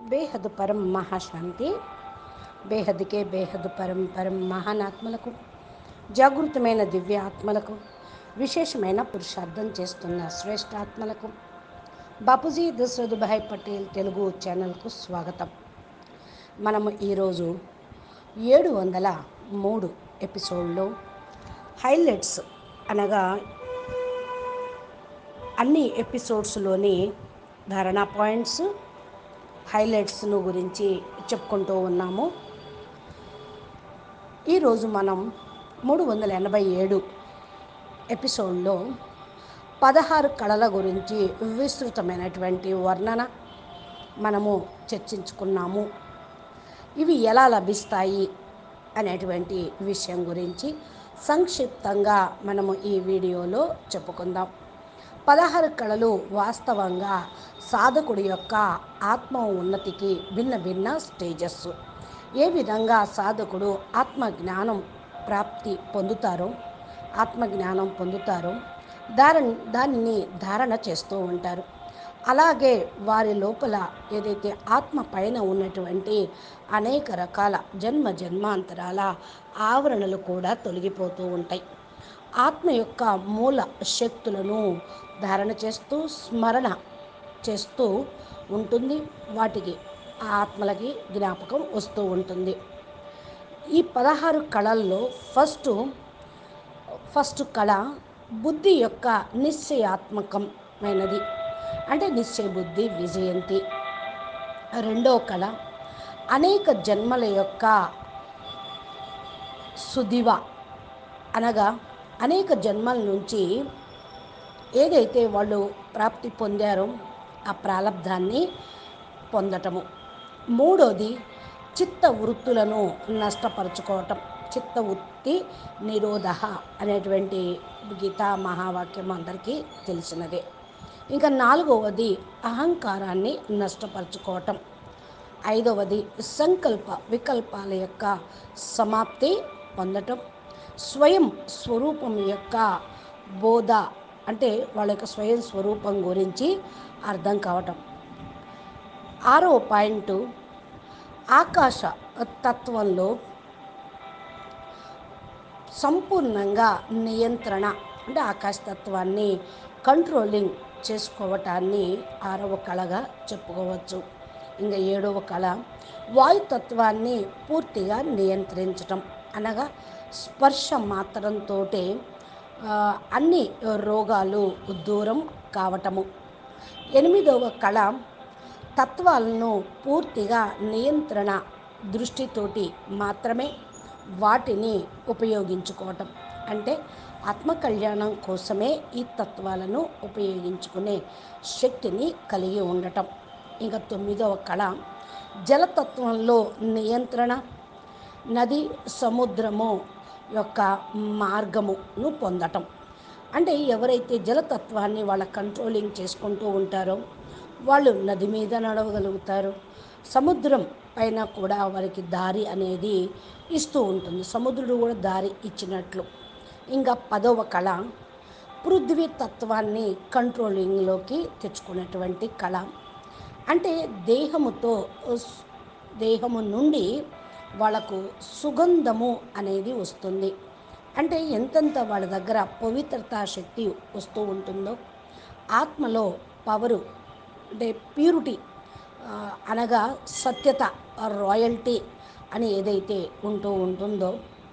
బేహద్ పరం మహాశాంతి బేహద్కే బేహద్ పరం పరం మహానాత్మలకు జాగృతమైన దివ్య ఆత్మలకు విశేషమైన పురుషార్థం చేస్తున్న శ్రేష్ఠాత్మలకు బాపూజీ దశరథుభాయ్ పటేల్ తెలుగు ఛానల్కు స్వాగతం మనము ఈరోజు ఏడు వందల మూడు ఎపిసోడ్లో హైలైట్స్ అనగా అన్ని ఎపిసోడ్స్లోని ధారణా పాయింట్స్ హైలైట్స్ను గురించి చెప్పుకుంటూ ఉన్నాము ఈరోజు మనం మూడు వందల ఎనభై ఏడు ఎపిసోడ్లో పదహారు కళల గురించి విస్తృతమైనటువంటి వర్ణన మనము చర్చించుకున్నాము ఇవి ఎలా లభిస్తాయి అనేటువంటి విషయం గురించి సంక్షిప్తంగా మనము ఈ వీడియోలో చెప్పుకుందాం పదహారు కళలు వాస్తవంగా సాధకుడి యొక్క ఆత్మ ఉన్నతికి భిన్న భిన్న స్టేజెస్ ఏ విధంగా సాధకుడు ఆత్మ జ్ఞానం ప్రాప్తి పొందుతారో ఆత్మ జ్ఞానం పొందుతారో దాని దానిని ధారణ చేస్తూ ఉంటారు అలాగే వారి లోపల ఏదైతే ఆత్మ పైన ఉన్నటువంటి అనేక రకాల జన్మ జన్మాంతరాల ఆవరణలు కూడా తొలగిపోతూ ఉంటాయి ఆత్మ యొక్క మూల శక్తులను ధారణ చేస్తూ స్మరణ చేస్తూ ఉంటుంది వాటికి ఆ ఆత్మలకి జ్ఞాపకం వస్తూ ఉంటుంది ఈ పదహారు కళల్లో ఫస్ట్ ఫస్ట్ కళ బుద్ధి యొక్క నిశ్చయాత్మకమైనది అంటే నిశ్చయ బుద్ధి విజయంతి రెండో కళ అనేక జన్మల యొక్క సుదివ అనగా అనేక జన్మల నుంచి ఏదైతే వాళ్ళు ప్రాప్తి పొందారో ఆ ప్రారంధాన్ని పొందటము మూడోది చిత్త వృత్తులను నష్టపరుచుకోవటం చిత్త వృత్తి నిరోధ అనేటువంటి గీతా మహావాక్యం అందరికీ తెలిసినదే ఇంకా నాలుగవది అహంకారాన్ని నష్టపరుచుకోవటం ఐదవది సంకల్ప వికల్పాల యొక్క సమాప్తి పొందటం స్వయం స్వరూపం యొక్క బోధ అంటే వాళ్ళ యొక్క స్వయం స్వరూపం గురించి అర్థం కావటం ఆరో పాయింట్ ఆకాశ తత్వంలో సంపూర్ణంగా నియంత్రణ అంటే ఆకాశతత్వాన్ని కంట్రోలింగ్ చేసుకోవటాన్ని ఆరవ కళగా చెప్పుకోవచ్చు ఇంకా ఏడవ కళ వాయుతత్వాన్ని పూర్తిగా నియంత్రించటం అనగా స్పర్శ మాత్రంతో అన్ని రోగాలు దూరం కావటము ఎనిమిదవ కళ తత్వాలను పూర్తిగా నియంత్రణ దృష్టితోటి మాత్రమే వాటిని ఉపయోగించుకోవటం అంటే ఆత్మ కళ్యాణం కోసమే ఈ తత్వాలను ఉపయోగించుకునే శక్తిని కలిగి ఉండటం ఇంకా తొమ్మిదవ కళ జలతత్వంలో నియంత్రణ నది సముద్రము యొక్క మార్గమును పొందటం అంటే ఎవరైతే జలతత్వాన్ని వాళ్ళ కంట్రోలింగ్ చేసుకుంటూ ఉంటారో వాళ్ళు నది మీద నడవగలుగుతారు సముద్రం పైన కూడా వారికి దారి అనేది ఇస్తూ ఉంటుంది సముద్రుడు కూడా దారి ఇచ్చినట్లు ఇంకా పదవ కళ పృథ్వీ తత్వాన్ని కంట్రోలింగ్లోకి తెచ్చుకున్నటువంటి కళ అంటే దేహముతో దేహము నుండి వాళ్ళకు సుగంధము అనేది వస్తుంది అంటే ఎంతెంత వాళ్ళ దగ్గర పవిత్రతా శక్తి వస్తూ ఉంటుందో ఆత్మలో పవరు అంటే ప్యూరిటీ అనగా సత్యత రాయల్టీ అని ఏదైతే ఉంటూ ఉంటుందో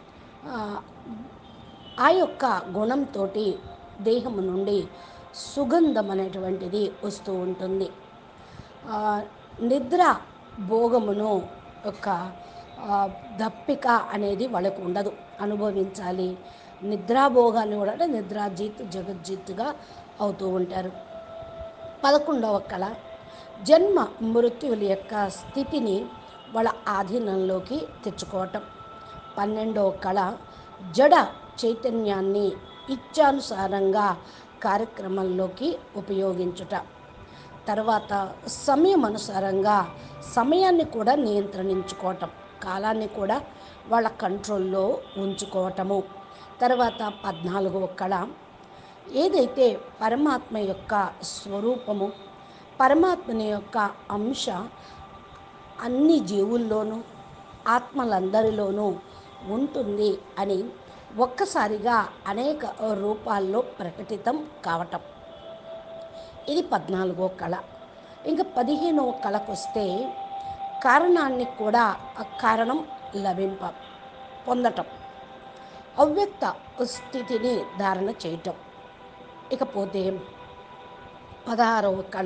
ఆ యొక్క గుణంతో దేహం నుండి సుగంధం అనేటువంటిది వస్తూ ఉంటుంది నిద్ర భోగమును యొక్క దప్పిక అనేది వాళ్ళకు ఉండదు అనుభవించాలి నిద్రాభోగాన్ని కూడా అంటే నిద్రాజీత్ జగజ్జీత్గా అవుతూ ఉంటారు పదకొండవ కళ జన్మ మృత్యువుల యొక్క స్థితిని వాళ్ళ ఆధీనంలోకి తెచ్చుకోవటం పన్నెండవ కళ జడ చైతన్యాన్ని ఇచ్చానుసారంగా కార్యక్రమంలోకి ఉపయోగించుట తర్వాత సమయం అనుసారంగా సమయాన్ని కూడా నియంత్రణించుకోవటం కాలాన్ని కూడా వాళ్ళ కంట్రోల్లో ఉంచుకోవటము తర్వాత పద్నాలుగవ కళ ఏదైతే పరమాత్మ యొక్క స్వరూపము పరమాత్మని యొక్క అంశ అన్ని జీవుల్లోనూ ఆత్మలందరిలోనూ ఉంటుంది అని ఒక్కసారిగా అనేక రూపాల్లో ప్రకటితం కావటం ఇది పద్నాలుగో కళ ఇంకా పదిహేనవ కళకు వస్తే కారణాన్ని కూడా ఆ కారణం లభింప పొందటం అవ్యక్త స్థితిని ధారణ చేయటం ఇకపోతే పదహారవ కళ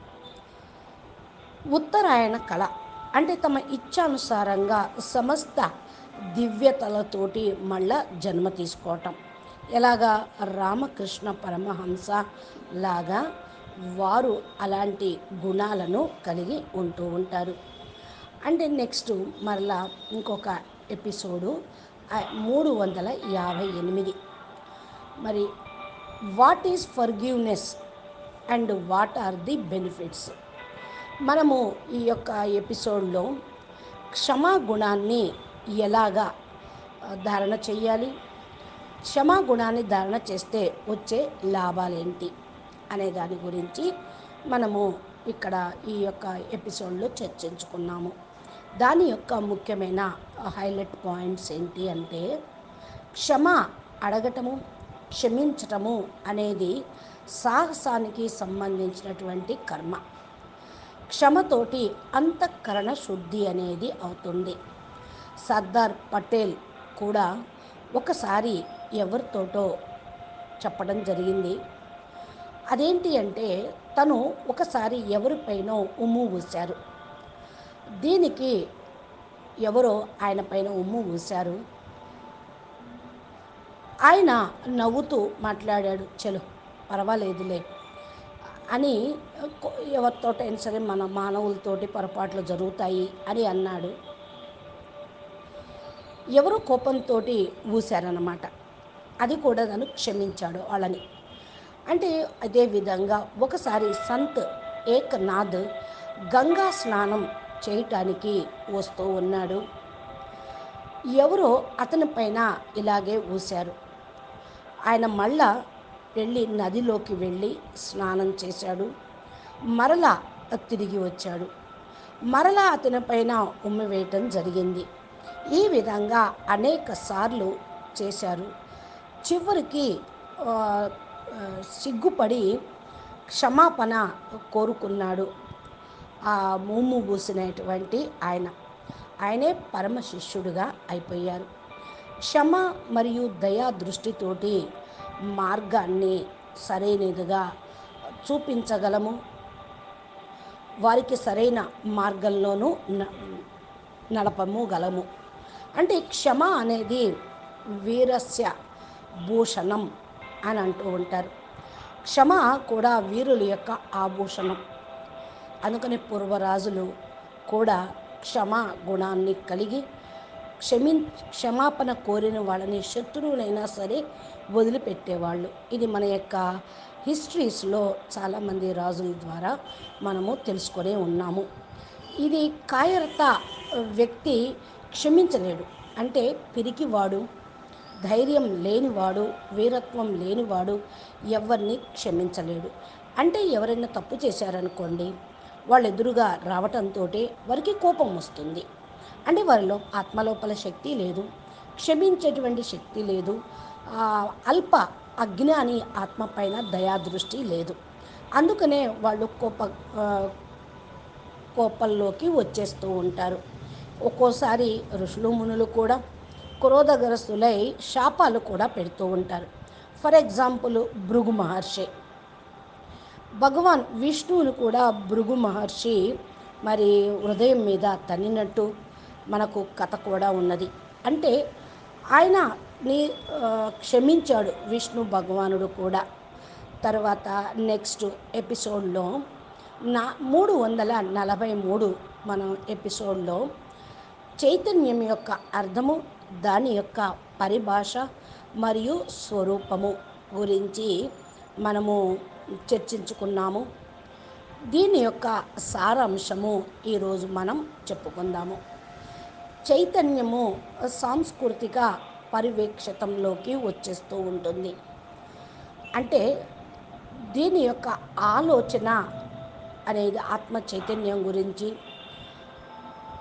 ఉత్తరాయణ కళ అంటే తమ ఇచ్ఛానుసారంగా సమస్త దివ్యతలతోటి మళ్ళా జన్మ తీసుకోవటం ఎలాగా రామకృష్ణ పరమహంస లాగా వారు అలాంటి గుణాలను కలిగి ఉంటూ ఉంటారు అంటే నెక్స్ట్ మరలా ఇంకొక ఎపిసోడు ఆ, మూడు వందల యాభై ఎనిమిది మరి what is forgiveness and what are the benefits మనము ఈ యొక్క ఎపిసోడ్లో క్షమా గుణాన్ని ఎలాగా ఆ, ధారణ చేయాలి క్షమా గుణాన్ని ధారణ చేస్తే వచ్చే లాభాలేంటి అనే దాని గురించి మనము ఇక్కడ ఈ యొక్క ఎపిసోడ్లో చర్చించుకున్నాము దాని యొక్క ముఖ్యమైన హైలైట్ పాయింట్స్ ఏంటి అంటే క్షమ అడగటము క్షమించటము అనేది సాహసానికి సంబంధించినటువంటి కర్మ క్షమతోటి అంతఃకరణ శుద్ధి అనేది అవుతుంది సర్దార్ పటేల్ కూడా ఒకసారి ఎవరితోటో చెప్పడం జరిగింది అదేంటి అంటే తను ఒకసారి ఎవరిపైనో ఉమ్ము ఊశారు దీనికి ఎవరో ఆయన పైన ఉమ్ము ఊశారు ఆయన నవ్వుతూ మాట్లాడాడు చలో పర్వాలేదులే అని కొ- ఎవరితోటైనా సరే మన మానవులతోటి పొరపాట్లు జరుగుతాయి అని అన్నాడు ఎవరో కోపంతో ఊశారన్నమాట అది కూడా నన్ను క్షమించాడు వాళ్ళని అంటే అదే విధంగా ఒకసారి సంత్ ఏకనాథ్ గంగా స్నానం చేయటానికి వస్తూ ఉన్నాడు ఎవరో అతని పైన ఇలాగే ఊశారు ఆయన మళ్ళా వెళ్ళి నదిలోకి వెళ్ళి స్నానం చేశాడు మరలా తిరిగి వచ్చాడు మరలా అతని పైన ఉమ్మి వేయటం జరిగింది ఈ విధంగా అనేక సార్లు చేశారు చివరికి ఆ, ఆ, సిగ్గుపడి క్షమాపణ కోరుకున్నాడు ఆ మూము పూసినటువంటి ఆయన ఆయనే పరమ శిష్యుడుగా అయిపోయారు క్షమ మరియు దయా దృష్టితోటి మార్గాన్ని సరైనదిగా చూపించగలము వారికి సరైన మార్గంలోనూ న- నడపము గలము అంటే క్షమ అనేది వీరస్య భూషణం అని అంటూ ఉంటారు క్షమ కూడా వీరుల యొక్క ఆభూషణం అందుకని పూర్వరాజులు కూడా క్షమా గుణాన్ని కలిగి క్షమి క్షమాపణ కోరిన వాళ్ళని శత్రువులైనా సరే వదిలిపెట్టేవాళ్ళు ఇది మన యొక్క హిస్టరీస్లో చాలామంది రాజుల ద్వారా మనము తెలుసుకొని ఉన్నాము ఇది కాయరత వ్యక్తి క్షమించలేడు అంటే పిరికివాడు ధైర్యం లేనివాడు వీరత్వం లేనివాడు ఎవరిని క్షమించలేడు అంటే ఎవరైనా తప్పు చేశారనుకోండి వాళ్ళు ఎదురుగా రావటంతో వారికి కోపం వస్తుంది అంటే వారిలో ఆత్మలోపల శక్తి లేదు క్షమించేటువంటి శక్తి లేదు ఆ, అల్ప అజ్ఞాని ఆత్మ పైన దయాదృష్టి లేదు అందుకనే వాళ్ళు కోప ఆ, కోపంలోకి వచ్చేస్తూ ఉంటారు ఒక్కోసారి ఋషులు మునులు కూడా క్రోధగ్రస్తులై శాపాలు కూడా పెడుతూ ఉంటారు ఫర్ ఎగ్జాంపుల్ భృగు మహర్షి భగవాన్ విష్ణువుని కూడా భృగు మహర్షి మరి హృదయం మీద తన్నినట్టు మనకు కథ కూడా ఉన్నది అంటే ఆయన నీ ఆ, క్షమించాడు విష్ణు భగవానుడు కూడా తర్వాత నెక్స్ట్ ఎపిసోడ్లో నా మూడు వందల నలభై మూడు మనం ఎపిసోడ్లో చైతన్యం యొక్క అర్థము దాని యొక్క పరిభాష మరియు స్వరూపము గురించి మనము చర్చించుకున్నాము దీని యొక్క సారాంశము ఈరోజు మనం చెప్పుకుందాము చైతన్యము సాంస్కృతిక పరివేక్షతంలోకి వచ్చేస్తూ ఉంటుంది అంటే దీని యొక్క ఆలోచన అనేది ఆత్మ చైతన్యం గురించి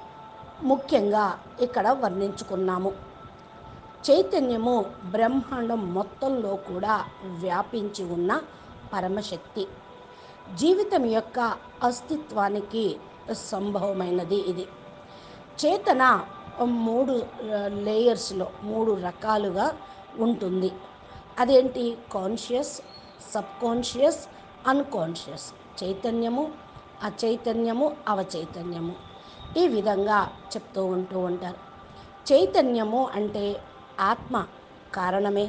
ముఖ్యంగా ఇక్కడ వర్ణించుకున్నాము చైతన్యము బ్రహ్మాండం మొత్తంలో కూడా వ్యాపించి ఉన్న పరమశక్తి జీవితం యొక్క అస్తిత్వానికి సంభవమైనది ఇది చేతన మూడు లేయర్స్లో మూడు రకాలుగా ఉంటుంది అదేంటి కాన్షియస్ సబ్ కాన్షియస్ అన్కాన్షియస్ చైతన్యము అచైతన్యము అవచైతన్యము ఈ విధంగా చెప్తూ ఉంటూ ఉంటారు చైతన్యము అంటే ఆత్మ కారణమే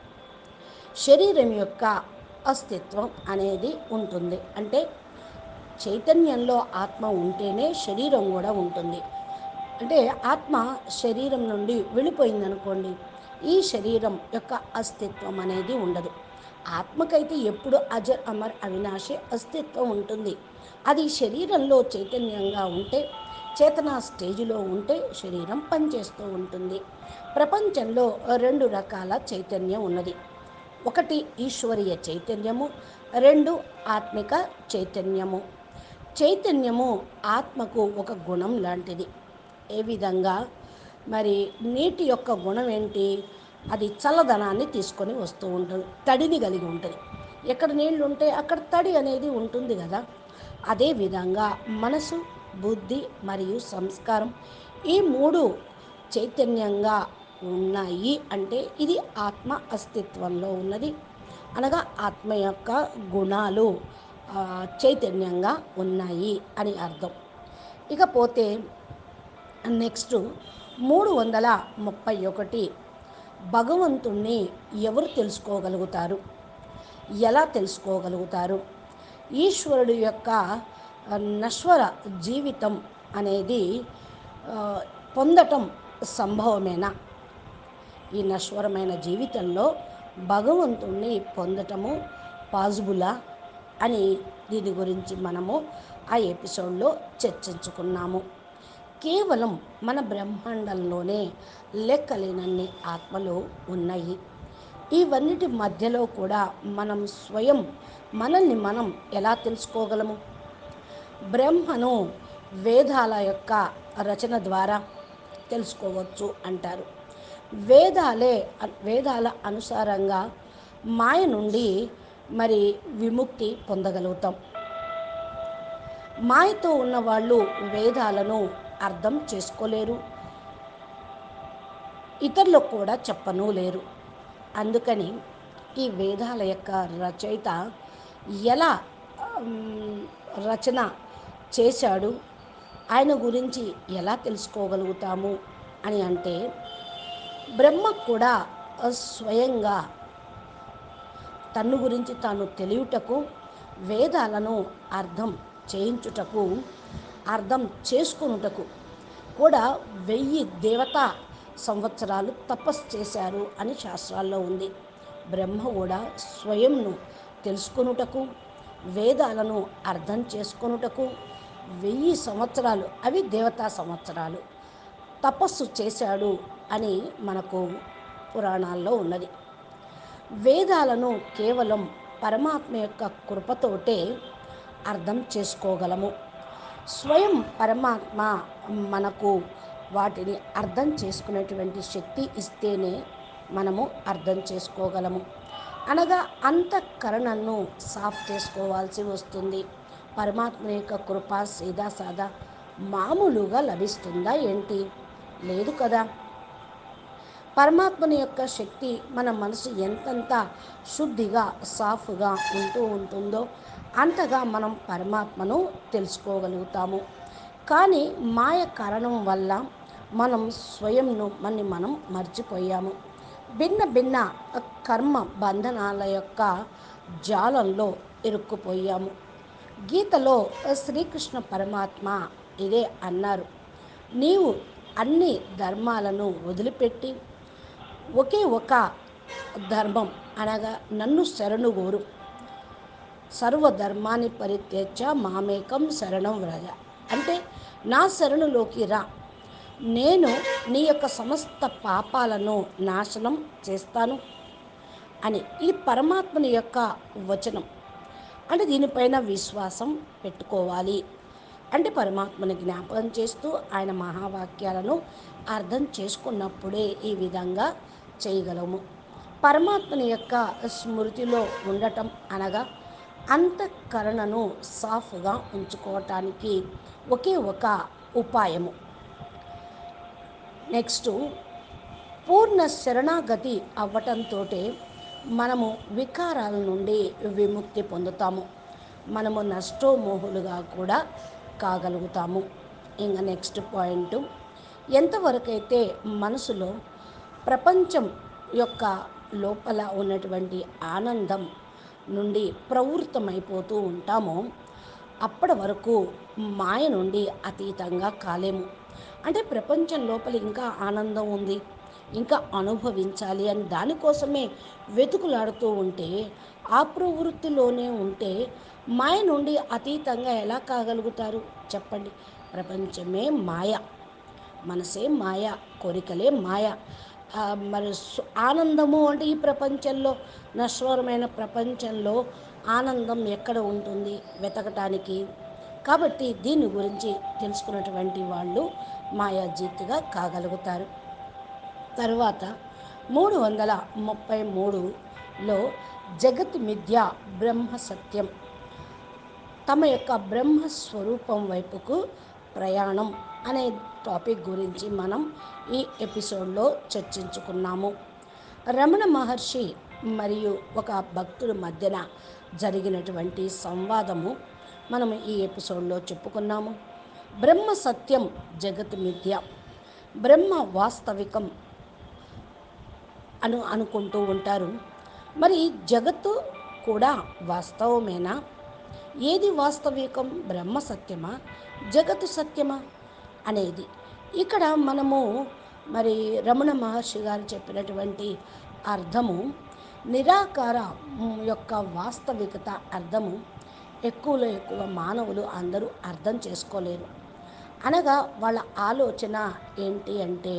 శరీరం యొక్క అస్తిత్వం అనేది ఉంటుంది అంటే చైతన్యంలో ఆత్మ ఉంటేనే శరీరం కూడా ఉంటుంది అంటే ఆత్మ శరీరం నుండి వెళ్ళిపోయిందనుకోండి ఈ శరీరం యొక్క అస్తిత్వం అనేది ఉండదు ఆత్మకైతే ఎప్పుడు అజర్ అమర్ అవినాశి అస్తిత్వం ఉంటుంది అది శరీరంలో చైతన్యంగా ఉంటే చేతన స్టేజిలో ఉంటే శరీరం పనిచేస్తూ ఉంటుంది ప్రపంచంలో రెండు రకాల చైతన్యం ఉన్నది ఒకటి ఈశ్వరీయ చైతన్యము రెండు ఆత్మిక చైతన్యము చైతన్యము ఆత్మకు ఒక గుణం లాంటిది ఏ విధంగా మరి నీటి యొక్క గుణం ఏంటి అది చల్లదనాన్ని తీసుకొని వస్తూ ఉంటుంది తడిని కలిగి ఉంటుంది ఎక్కడ నీళ్ళు ఉంటే అక్కడ తడి అనేది ఉంటుంది కదా అదేవిధంగా మనసు బుద్ధి మరియు సంస్కారం ఈ మూడు చైతన్యంగా ఉన్నాయి అంటే ఇది ఆత్మ అస్తిత్వంలో ఉన్నది అనగా ఆత్మ యొక్క గుణాలు ఆ, చైతన్యంగా ఉన్నాయి అని అర్థం ఇకపోతే నెక్స్ట్ మూడు వందల ముప్పై ఒకటి భగవంతుణ్ణి ఎవరు తెలుసుకోగలుగుతారు ఎలా తెలుసుకోగలుగుతారు ఈశ్వరుడు యొక్క ఆ, నశ్వర జీవితం అనేది ఆ, పొందటం సంభవమేనా ఈ నశ్వరమైన జీవితంలో భగవంతుణ్ణి పొందటము పాజిబులా అని దీని గురించి మనము ఆ ఎపిసోడ్లో చర్చించుకున్నాము కేవలం మన బ్రహ్మాండంలోనే లెక్కలేనన్ని ఆత్మలు ఉన్నాయి ఇవన్నిటి మధ్యలో కూడా మనం స్వయం మనల్ని మనం ఎలా తెలుసుకోగలము బ్రహ్మను వేదాల యొక్క రచన ద్వారా తెలుసుకోవచ్చు అంటారు వేదాలే వేదాల అనుసారంగా మాయ నుండి మరి విముక్తి పొందగలుగుతాం మాయతో ఉన్న వాళ్ళు వేదాలను అర్థం చేసుకోలేరు ఇతరులకు కూడా చెప్పను లేరు అందుకని ఈ వేదాల యొక్క రచయిత ఎలా ఉమ్, రచన చేశాడు ఆయన గురించి ఎలా తెలుసుకోగలుగుతాము అని అంటే బ్రహ్మ కూడా స్వయంగా తన్ను గురించి తాను తెలియుటకు వేదాలను అర్థం చేయించుటకు అర్థం చేసుకొనుటకు కూడా వెయ్యి దేవతా సంవత్సరాలు తపస్సు చేశారు అని శాస్త్రాల్లో ఉంది బ్రహ్మ కూడా స్వయంను తెలుసుకొనుటకు వేదాలను అర్థం చేసుకొనుటకు వెయ్యి సంవత్సరాలు అవి దేవతా సంవత్సరాలు తపస్సు చేశాడు అని మనకు పురాణాల్లో ఉన్నది వేదాలను కేవలం పరమాత్మ యొక్క కృపతోటే అర్థం చేసుకోగలము స్వయం పరమాత్మ మనకు వాటిని అర్థం చేసుకునేటువంటి శక్తి ఇస్తేనే మనము అర్థం చేసుకోగలము అనగా అంతఃకరణను సాఫ్ చేసుకోవాల్సి వస్తుంది పరమాత్మ యొక్క కృప సీదా సాదా మామూలుగా లభిస్తుందా ఏంటి లేదు కదా పరమాత్మని యొక్క శక్తి మన మనసు ఎంతంత శుద్ధిగా సాఫ్గా ఉంటూ ఉంటుందో అంతగా మనం పరమాత్మను తెలుసుకోగలుగుతాము కానీ మాయ కారణం వల్ల మనం స్వయంను మన్ని మనం మర్చిపోయాము భిన్న భిన్న కర్మ బంధనాల యొక్క జాలంలో ఇరుక్కుపోయాము గీతలో శ్రీకృష్ణ పరమాత్మ ఇదే అన్నారు నీవు అన్ని ధర్మాలను వదిలిపెట్టి ఒకే ఒక ధర్మం అనగా నన్ను శరణుగోరు సర్వధర్మాన్ని పరిత్యజ మామేకం శరణం వ్రజ అంటే నా శరణులోకి రా నేను నీ యొక్క సమస్త పాపాలను నాశనం చేస్తాను అని ఇది పరమాత్మని యొక్క వచనం అంటే దీనిపైన విశ్వాసం పెట్టుకోవాలి అంటే పరమాత్మని జ్ఞాపకం చేస్తూ ఆయన మహావాక్యాలను అర్థం చేసుకున్నప్పుడే ఈ విధంగా చేయగలము పరమాత్మని యొక్క స్మృతిలో ఉండటం అనగా అంతఃకరణను సాఫ్గా ఉంచుకోవటానికి ఒకే ఒక ఉపాయము నెక్స్ట్ పూర్ణ శరణాగతి అవ్వటంతో మనము వికారాల నుండి విముక్తి పొందుతాము మనము నష్టోమోహులుగా కూడా కాగలుగుతాము ఇంకా నెక్స్ట్ పాయింట్ ఎంతవరకైతే మనసులో ప్రపంచం యొక్క లోపల ఉన్నటువంటి ఆనందం నుండి ప్రవృత్తమైపోతూ ఉంటామో అప్పటి వరకు మాయ నుండి అతీతంగా కాలేము అంటే ప్రపంచం లోపల ఇంకా ఆనందం ఉంది ఇంకా అనుభవించాలి అని దానికోసమే వెతుకులాడుతూ ఉంటే ఆ ప్రవృత్తిలోనే ఉంటే మాయ నుండి అతీతంగా ఎలా కాగలుగుతారు చెప్పండి ప్రపంచమే మాయ మనసే మాయ కోరికలే మాయ ఆ, మరి సు- ఆనందము అంటే ఈ ప్రపంచంలో నశ్వరమైన ప్రపంచంలో ఆనందం ఎక్కడ ఉంటుంది వెతకటానికి కాబట్టి దీని గురించి తెలుసుకున్నటువంటి వాళ్ళు మాయాజీత్గా కాగలుగుతారు తర్వాత మూడు వందల ముప్పై మూడులో జగత్ మిథ్య బ్రహ్మ సత్యం తమ యొక్క బ్రహ్మ స్వరూపం వైపుకు ప్రయాణం అనే టాపిక్ గురించి మనం ఈ ఎపిసోడ్లో చర్చించుకున్నాము రమణ మహర్షి మరియు ఒక భక్తుడి మధ్యన జరిగినటువంటి సంవాదము మనం ఈ ఎపిసోడ్లో చెప్పుకున్నాము బ్రహ్మ సత్యం జగత్ మిథ్య బ్రహ్మ వాస్తవికం అను అనుకుంటూ ఉంటారు మరి జగత్తు కూడా వాస్తవమేనా ఏది వాస్తవికం బ్రహ్మ సత్యమా జగత్తు సత్యమా అనేది ఇక్కడ మనము మరి రమణ మహర్షి గారు చెప్పినటువంటి అర్థము నిరాకార యొక్క వాస్తవికత అర్థము ఎక్కువలో ఎక్కువ మానవులు అందరూ అర్థం చేసుకోలేరు అనగా వాళ్ళ ఆలోచన ఏంటి అంటే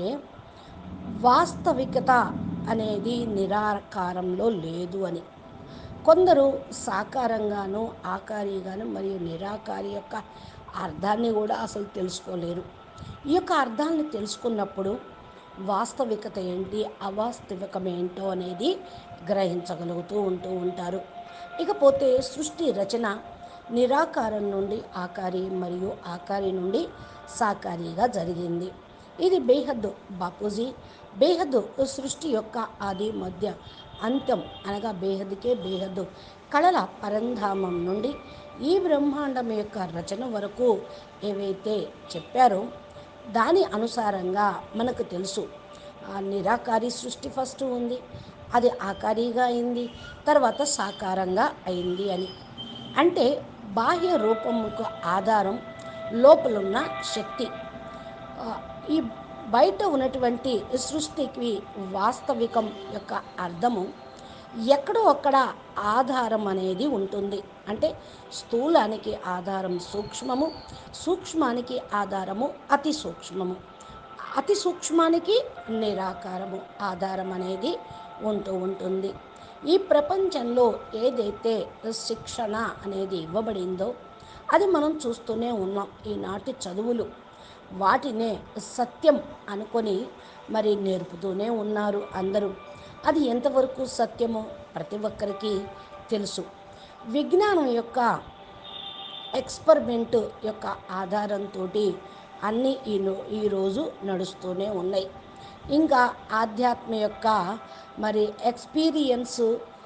వాస్తవికత అనేది నిరాకారంలో లేదు అని కొందరు సాకారంగాను ఆకారిగాను మరియు నిరాకారి యొక్క అర్థాన్ని కూడా అసలు తెలుసుకోలేరు ఈ యొక్క అర్థాన్ని తెలుసుకున్నప్పుడు వాస్తవికత ఏంటి అవాస్తవికం ఏంటో అనేది గ్రహించగలుగుతూ ఉంటూ ఉంటారు ఇకపోతే సృష్టి రచన నిరాకారం నుండి ఆకారి మరియు ఆకారి నుండి సాకారిగా జరిగింది ఇది బేహద్దు బాపూజీ బేహద్దు సృష్టి యొక్క ఆది మధ్య అంత్యం అనగా బేహద్దుకే బేహద్దు కళల పరంధామం నుండి ఈ బ్రహ్మాండం యొక్క రచన వరకు ఏవైతే చెప్పారో దాని అనుసారంగా మనకు తెలుసు ఆ నిరాకారి సృష్టి ఫస్ట్ ఉంది అది ఆకారిగా అయింది తర్వాత సాకారంగా అయింది అని అంటే బాహ్య రూపముకు ఆధారం లోపలున్న శక్తి ఆ, ఈ బయట ఉన్నటువంటి సృష్టికి వాస్తవికం యొక్క అర్థము ఎక్కడో అక్కడ ఆధారం అనేది ఉంటుంది అంటే స్థూలానికి ఆధారం సూక్ష్మము సూక్ష్మానికి ఆధారము అతి సూక్ష్మము అతి సూక్ష్మానికి నిరాకారము ఆధారం అనేది ఉంటూ ఉంటుంది ఈ ప్రపంచంలో ఏదైతే శిక్షణ అనేది ఇవ్వబడిందో అది మనం చూస్తూనే ఉన్నాం ఈనాటి చదువులు వాటినే సత్యం అనుకొని మరి నేర్పుతూనే ఉన్నారు అందరూ అది ఎంతవరకు సత్యమో ప్రతి ఒక్కరికి తెలుసు విజ్ఞానం యొక్క ఎక్స్పెరిమెంట్ యొక్క ఆధారంతో అన్నీ ఈ ఈరోజు నడుస్తూనే ఉన్నాయి ఇంకా ఆధ్యాత్మ యొక్క మరి ఎక్స్పీరియన్స్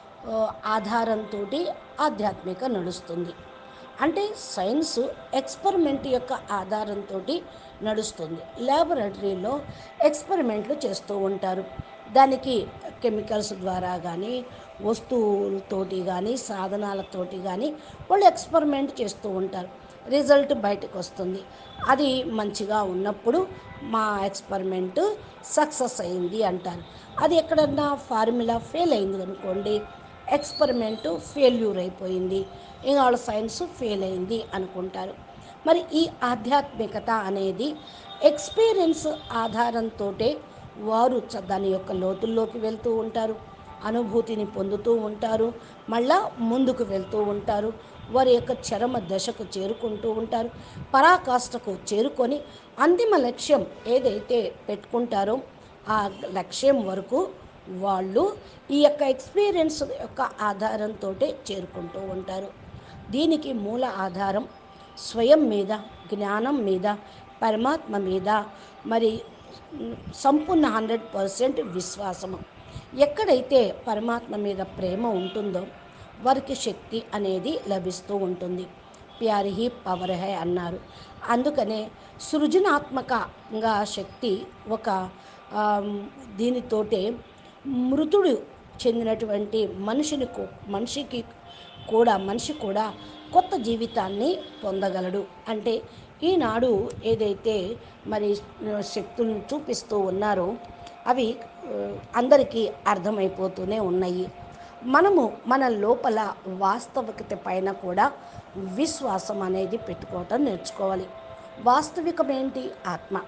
ఆధారంతో ఆధ్యాత్మిక నడుస్తుంది అంటే సైన్స్ ఎక్స్పెరిమెంట్ యొక్క ఆధారంతో నడుస్తుంది ల్యాబొరేటరీలో ఎక్స్పెరిమెంట్లు చేస్తూ ఉంటారు దానికి కెమికల్స్ ద్వారా కానీ వస్తువులతోటి కానీ సాధనాలతోటి కానీ వాళ్ళు ఎక్స్పెరిమెంట్ చేస్తూ ఉంటారు రిజల్ట్ బయటకు వస్తుంది అది మంచిగా ఉన్నప్పుడు మా ఎక్స్పెరిమెంట్ సక్సెస్ అయింది అంటారు అది ఎక్కడన్నా ఫార్ములా ఫెయిల్ అయింది అనుకోండి ఎక్స్పెరిమెంట్ ఫెయిల్యూర్ అయిపోయింది ఇంకా వాళ్ళ సైన్స్ ఫెయిల్ అయింది అనుకుంటారు మరి ఈ ఆధ్యాత్మికత అనేది ఎక్స్పీరియన్స్ ఆధారంతో వారు చ- దాని యొక్క లోతుల్లోకి వెళ్తూ ఉంటారు అనుభూతిని పొందుతూ ఉంటారు మళ్ళా ముందుకు వెళ్తూ ఉంటారు వారి యొక్క చరమ దశకు చేరుకుంటూ ఉంటారు పరాకాష్ఠకు చేరుకొని అంతిమ లక్ష్యం ఏదైతే పెట్టుకుంటారో ఆ లక్ష్యం వరకు వాళ్ళు ఈ యొక్క ఎక్స్పీరియన్స్ యొక్క ఆధారంతో చేరుకుంటూ ఉంటారు దీనికి మూల ఆధారం స్వయం మీద జ్ఞానం మీద పరమాత్మ మీద మరి సంపూర్ణ హండ్రెడ్ పర్సెంట్ విశ్వాసము ఎక్కడైతే పరమాత్మ మీద ప్రేమ ఉంటుందో వారికి శక్తి అనేది లభిస్తూ ఉంటుంది ప్యారి హీ పవర్ హై అన్నారు అందుకనే సృజనాత్మకంగా శక్తి ఒక ఆ, దీనితోటే మృతుడు చెందినటువంటి మనిషిని కూ- మనిషికి కూడా మనిషి కూడా కొత్త జీవితాన్ని పొందగలడు అంటే ఈనాడు ఏదైతే మరి శక్తులను చూపిస్తూ ఉన్నారో అవి ఆ, అందరికీ అర్థమైపోతూనే ఉన్నాయి మనము మన లోపల వాస్తవికత పైన కూడా విశ్వాసం అనేది పెట్టుకోవటం నేర్చుకోవాలి వాస్తవికం ఏంటి ఆత్మ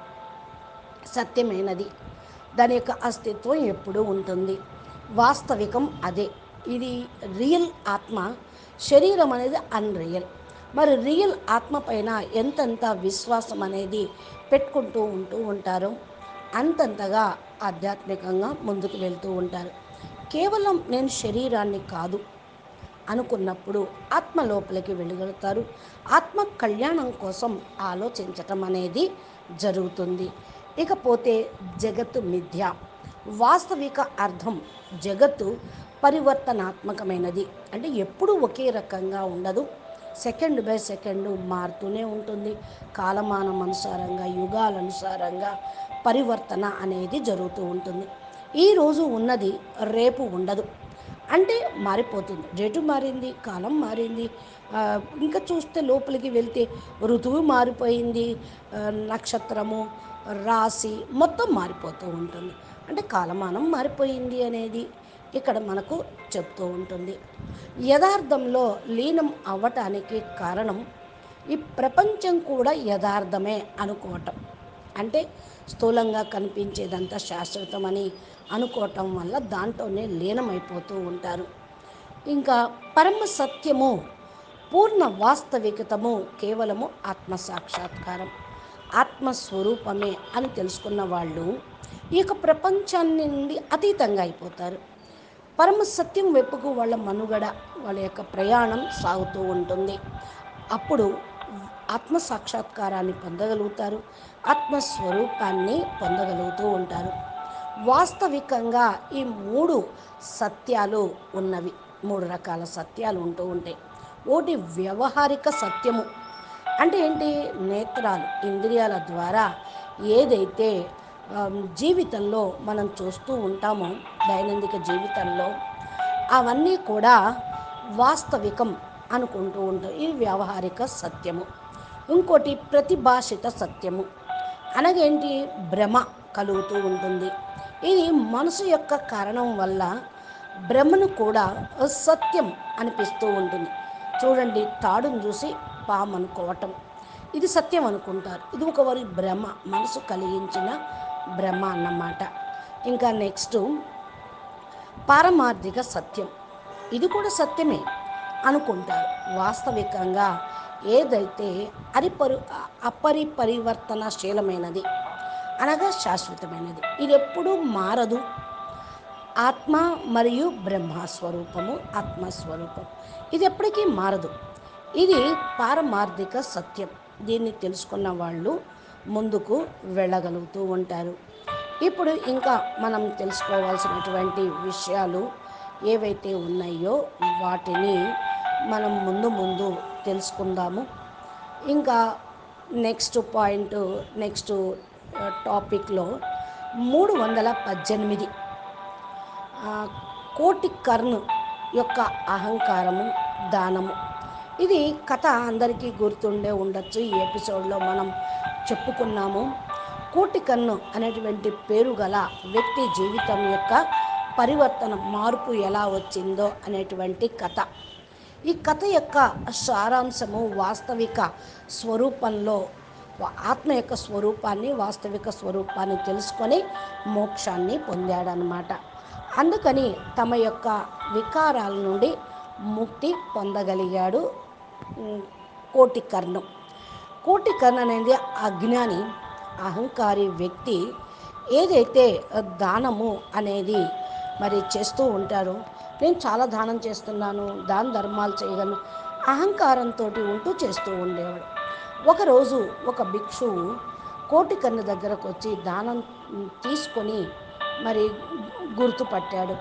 సత్యమైనది దాని యొక్క అస్తిత్వం ఎప్పుడూ ఉంటుంది వాస్తవికం అదే ఇది రియల్ ఆత్మ శరీరం అనేది అన్రియల్ మరి రియల్ ఆత్మ పైన ఎంతెంత విశ్వాసం అనేది పెట్టుకుంటూ ఉంటూ ఉంటారో అంతంతగా ఆధ్యాత్మికంగా ముందుకు వెళ్తూ ఉంటారు కేవలం నేను శరీరాన్ని కాదు అనుకున్నప్పుడు ఆత్మ లోపలికి వెళ్ళగలుగుతారు ఆత్మ కళ్యాణం కోసం ఆలోచించటం అనేది జరుగుతుంది ఇకపోతే జగత్తు మిథ్య వాస్తవిక అర్థం జగత్తు పరివర్తనాత్మకమైనది అంటే ఎప్పుడూ ఒకే రకంగా ఉండదు సెకండ్ బై సెకండ్ మారుతూనే ఉంటుంది కాలమానం అనుసారంగా యుగాల అనుసారంగా పరివర్తన అనేది జరుగుతూ ఉంటుంది ఈరోజు ఉన్నది రేపు ఉండదు అంటే మారిపోతుంది రేటు మారింది కాలం మారింది ఆ, ఇంకా చూస్తే లోపలికి వెళ్తే ఋతువు మారిపోయింది ఆ, నక్షత్రము రాశి మొత్తం మారిపోతూ ఉంటుంది అంటే కాలమానం మారిపోయింది అనేది ఇక్కడ మనకు చెప్తూ ఉంటుంది యథార్థంలో లీనం అవ్వటానికి కారణం ఈ ప్రపంచం కూడా యథార్థమే అనుకోవటం అంటే స్థూలంగా కనిపించేదంతా శాశ్వతమని అనుకోవటం వల్ల దాంట్లోనే లీనమైపోతూ ఉంటారు ఇంకా పరమ సత్యము పూర్ణ వాస్తవికతము కేవలము ఆత్మ సాక్షాత్కారం ఆత్మస్వరూపమే అని తెలుసుకున్న వాళ్ళు ఈ యొక్క ప్రపంచాన్ని నుండి అతీతంగా అయిపోతారు పరమ సత్యం వైపుకు వాళ్ళ మనుగడ వాళ్ళ యొక్క ప్రయాణం సాగుతూ ఉంటుంది అప్పుడు ఆత్మ సాక్షాత్కారాన్ని పొందగలుగుతారు ఆత్మస్వరూపాన్ని పొందగలుగుతూ ఉంటారు వాస్తవికంగా ఈ మూడు సత్యాలు ఉన్నవి మూడు రకాల సత్యాలు ఉంటూ ఉంటాయి ఒకటి వ్యవహారిక సత్యము అంటే ఏంటి నేత్రాలు ఇంద్రియాల ద్వారా ఏదైతే ఆమ్, జీవితంలో మనం చూస్తూ ఉంటామో దైనందిక జీవితంలో అవన్నీ కూడా వాస్తవికం అనుకుంటూ ఉంటాం ఇది వ్యవహారిక సత్యము ఇంకోటి ప్రతిభాషిత సత్యము అనగేంటి భ్రమ కలుగుతూ ఉంటుంది ఇది మనసు యొక్క కారణం వల్ల భ్రమను కూడా సత్యం అనిపిస్తూ ఉంటుంది చూడండి తాడును చూసి పాము అనుకోవటం ఇది సత్యం అనుకుంటారు ఇది ఒక వారి భ్రమ మనసు కలిగించిన భ్రమ అన్నమాట ఇంకా నెక్స్ట్ పారమార్థిక సత్యం ఇది కూడా సత్యమే అనుకుంటారు వాస్తవికంగా ఏదైతే అరిపరు అపరిపరివర్తనశీలమైనది అనగా శాశ్వతమైనది ఇది ఎప్పుడూ మారదు ఆత్మ మరియు బ్రహ్మస్వరూపము ఆత్మస్వరూపం ఇది ఎప్పటికీ మారదు ఇది పారమార్థిక సత్యం దీన్ని తెలుసుకున్న వాళ్ళు ముందుకు వెళ్ళగలుగుతూ ఉంటారు ఇప్పుడు ఇంకా మనం తెలుసుకోవాల్సినటువంటి విషయాలు ఏవైతే ఉన్నాయో వాటిని మనం ముందు ముందు తెలుసుకుందాము ఇంకా నెక్స్ట్ పాయింట్ నెక్స్ట్ టాపిక్లో మూడు వందల పద్దెనిమిది ఆ, కోటి కర్ణు యొక్క అహంకారము దానము ఇది కథ అందరికీ గుర్తుండే ఉండొచ్చు ఈ ఎపిసోడ్లో మనం చెప్పుకున్నాము కోటి కన్ను అనేటువంటి పేరు గల వ్యక్తి జీవితం యొక్క పరివర్తన మార్పు ఎలా వచ్చిందో అనేటువంటి కథ ఈ కథ యొక్క సారాంశము వాస్తవిక స్వరూపంలో వా- ఆత్మ యొక్క స్వరూపాన్ని వాస్తవిక స్వరూపాన్ని తెలుసుకొని మోక్షాన్ని పొందాడనమాట అందుకని తమ యొక్క వికారాల నుండి ముక్తి పొందగలిగాడు ఉమ్, కోటి కర్ణం కోటి కర్ణ అనేది అజ్ఞాని అహంకారి వ్యక్తి ఏదైతే దానము అనేది మరి చేస్తూ ఉంటారో నేను చాలా దానం చేస్తున్నాను దాన ధర్మాలు చేయగలను అహంకారంతో ఉంటూ చేస్తూ ఉండేవాడు ఒకరోజు ఒక భిక్షువు కోటి కన్ను దగ్గరకు వచ్చి దానం తీసుకొని మరి గుర్తుపట్టాడు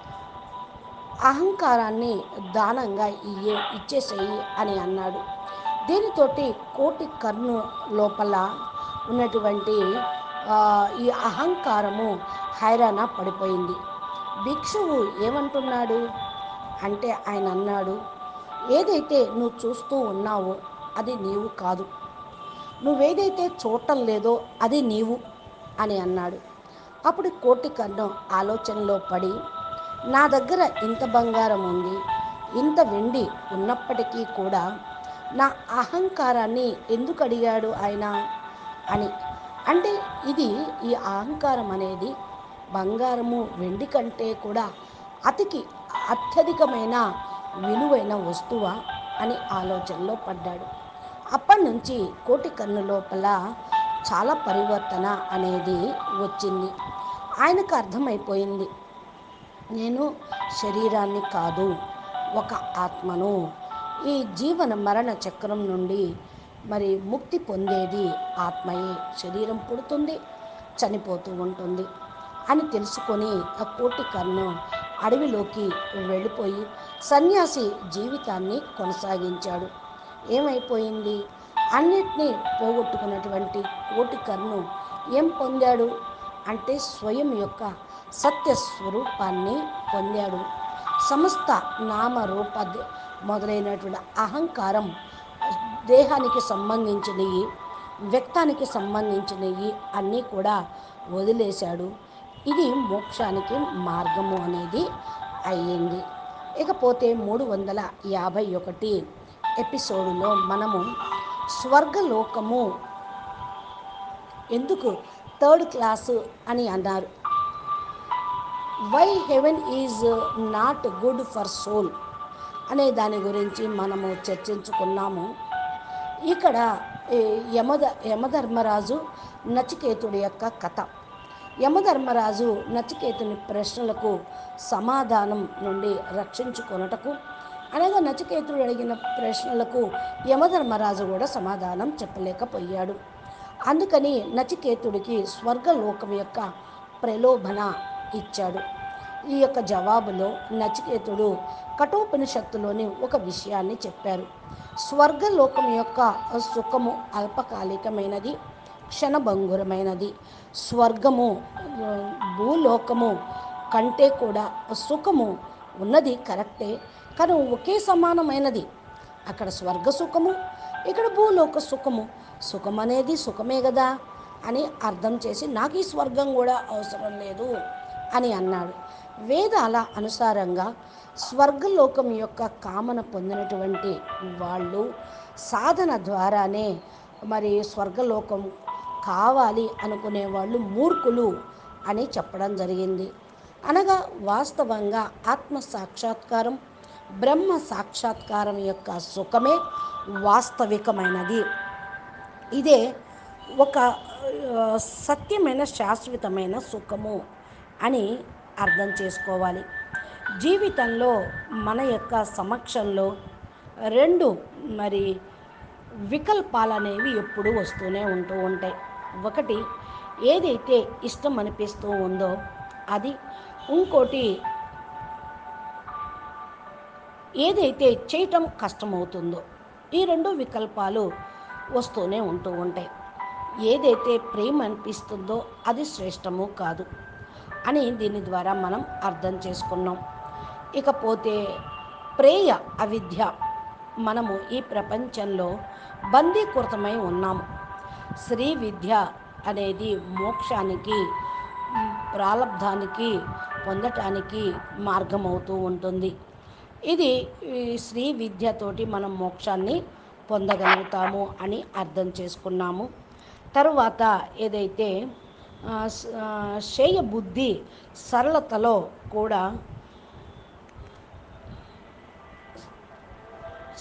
అహంకారాన్ని దానంగా ఇయ్యే ఇచ్చేసేయి అని అన్నాడు దీనితోటి కోటి కర్ను లోపల ఉన్నటువంటి ఆ, ఈ అహంకారము హైరాణ పడిపోయింది భిక్షువు ఏమంటున్నాడు అంటే ఆయన అన్నాడు ఏదైతే నువ్వు చూస్తూ ఉన్నావో అది నీవు కాదు నువ్వేదైతే చూడటం లేదో అది నీవు అని అన్నాడు అప్పుడు కోటి కన్ను ఆలోచనలో పడి నా దగ్గర ఇంత బంగారం ఉంది ఇంత వెండి ఉన్నప్పటికీ కూడా నా అహంకారాన్ని ఎందుకు అడిగాడు ఆయన అని అంటే ఇది ఈ అహంకారం అనేది బంగారము వెండి కంటే కూడా అతికి అత్యధికమైన విలువైన వస్తువా అని ఆలోచనలో పడ్డాడు అప్పటి నుంచి కోటి కన్ను లోపల చాలా పరివర్తన అనేది వచ్చింది ఆయనకు అర్థమైపోయింది నేను శరీరాన్ని కాదు ఒక ఆత్మను ఈ జీవన మరణ చక్రం నుండి మరి ముక్తి పొందేది ఆత్మయే శరీరం పుడుతుంది చనిపోతూ ఉంటుంది అని తెలుసుకొని ఆ కోటి కన్ను అడవిలోకి వెళ్ళిపోయి సన్యాసి జీవితాన్ని కొనసాగించాడు ఏమైపోయింది అన్నిటినీ పోగొట్టుకున్నటువంటి కోటి కన్ను ఏం పొందాడు అంటే స్వయం యొక్క సత్య స్వరూపాన్ని పొందాడు సమస్త నామ రూప దే- మొదలైనటువంటి అహంకారం దేహానికి సంబంధించినవి వ్యక్తానికి సంబంధించినవి అన్నీ కూడా వదిలేశాడు ఇది మోక్షానికి మార్గము అనేది అయ్యింది ఇకపోతే మూడు వందల యాభై ఒకటి ఎపిసోడులో మనము స్వర్గలోకము ఎందుకు థర్డ్ క్లాసు అని అన్నారు why heaven is not good for soul అనే దాని గురించి మనము చర్చించుకున్నాము ఇక్కడ ఈ యమద యమధర్మరాజు నచికేతుడి యొక్క కథ యమధర్మరాజు నచికేతుని ప్రశ్నలకు సమాధానం నుండి రక్షించుకొనుటకు అనగా నచికేతుడు అడిగిన ప్రశ్నలకు యమధర్మరాజు కూడా సమాధానం చెప్పలేకపోయాడు అందుకని నచికేతుడికి స్వర్గలోకం యొక్క ప్రలోభన ఇచ్చాడు ఈ యొక్క జవాబులో నచికేతుడు కఠోపనిషత్తులోని ఒక విషయాన్ని చెప్పారు స్వర్గలోకం యొక్క సుఖము అల్పకాలికమైనది క్షణభంగురమైనది స్వర్గము ఆ, భూలోకము కంటే కూడా సుఖము ఉన్నది కరెక్టే కానీ ఒకే సమానమైనది అక్కడ స్వర్గ సుఖము ఇక్కడ భూలోక సుఖము సుఖం అనేది సుఖమే కదా అని అర్థం చేసి నాకు ఈ స్వర్గం కూడా అవసరం లేదు అని అన్నాడు వేదాల అనుసారంగా స్వర్గలోకం యొక్క కామన పొందినటువంటి వాళ్ళు సాధన ద్వారానే మరి స్వర్గలోకం కావాలి అనుకునే వాళ్ళు మూర్ఖులు అని చెప్పడం జరిగింది అనగా వాస్తవంగా ఆత్మ సాక్షాత్కారం బ్రహ్మ సాక్షాత్కారం యొక్క సుఖమే వాస్తవికమైనది ఇదే ఒక ఆ, సత్యమైన శాశ్వతమైన సుఖము అని అర్థం చేసుకోవాలి జీవితంలో మన యొక్క సమక్షంలో రెండు మరి వికల్పాలు అనేవి ఎప్పుడూ వస్తూనే ఉంటూ ఉంటాయి ఒకటి ఏదైతే ఇష్టం అనిపిస్తూ ఉందో అది ఇంకోటి ఏదైతే చేయటం కష్టమవుతుందో ఈ రెండు వికల్పాలు వస్తూనే ఉంటూ ఉంటాయి ఏదైతే ప్రేమ అనిపిస్తుందో అది శ్రేష్టము కాదు అని దీని ద్వారా మనం అర్థం చేసుకున్నాం ఇకపోతే ప్రేయ అవిద్య మనము ఈ ప్రపంచంలో బందీకృతమై ఉన్నాము శ్రీ విద్య అనేది మోక్షానికి మ్, ప్రాలబ్ధానికి పొందటానికి మార్గమవుతూ ఉంటుంది ఇది ఈ శ్రీ విద్యతోటి మనం మోక్షాన్ని పొందగలుగుతాము అని అర్థం చేసుకున్నాము తరువాత ఏదైతే ఆ, స- ఆ, శ్రేయ బుద్ధి సరళతలో కూడా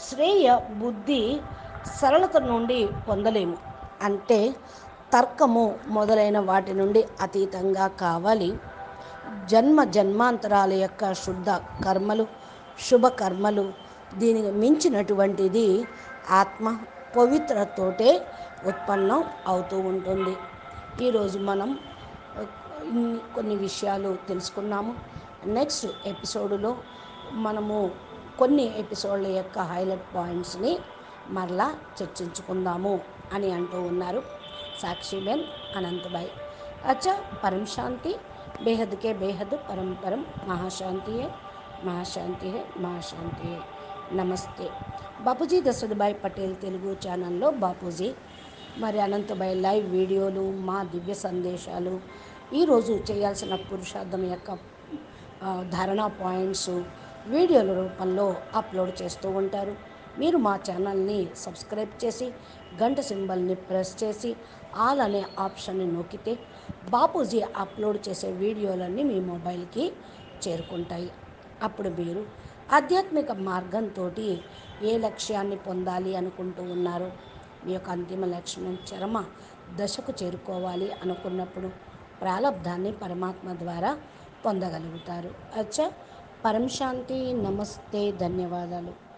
శ్రేయ బుద్ధి సరళత నుండి పొందలేము అంటే తర్కము మొదలైన వాటి నుండి అతీతంగా కావాలి జన్మ జన్మాంతరాల యొక్క శుద్ధ కర్మలు శుభ కర్మలు దీనికి మించినటువంటిది ఆత్మ పవిత్రతోటే ఉత్పన్నం అవుతూ ఉంటుంది ఈరోజు మనం కొన్ని విషయాలు తెలుసుకున్నాము నెక్స్ట్ ఎపిసోడులో మనము కొన్ని ఎపిసోడ్ల యొక్క హైలైట్ పాయింట్స్ని మరలా చర్చించుకుందాము అని అంటూ ఉన్నారు సాక్షిబెన్ అనంతబాయ్ అచ్చా పరం శాంతి बेहद के बेहद परम परम महाशांति है महाशांति है महाशांति है నమస్తే బాపూజీ దశరథభాయ్ పటేల్ తెలుగు ఛానల్లో బాపూజీ మరి అనంతభాయ్ లైవ్ వీడియోలు మా దివ్య సందేశాలు ఈరోజు చేయాల్సిన పురుషార్థం యొక్క ధారణా పాయింట్స్ వీడియోల రూపంలో అప్లోడ్ చేస్తూ ఉంటారు మీరు మా ఛానల్ని సబ్స్క్రైబ్ చేసి గంట సింబల్ని ప్రెస్ చేసి ఆల్ అనే ఆప్షన్ని నొక్కితే బాపూజీ అప్లోడ్ చేసే వీడియోలన్నీ మీ మొబైల్కి చేరుకుంటాయి అప్పుడు మీరు ఆధ్యాత్మిక మార్గంతో ఏ లక్ష్యాన్ని పొందాలి అనుకుంటూ ఉన్నారు మీ యొక్క అంతిమ లక్ష్యం చరమ దశకు చేరుకోవాలి అనుకున్నప్పుడు ప్రాలబ్ధాన్ని పరమాత్మ ద్వారా పొందగలుగుతారు అచ్చా పరం శాంతి నమస్తే ధన్యవాదాలు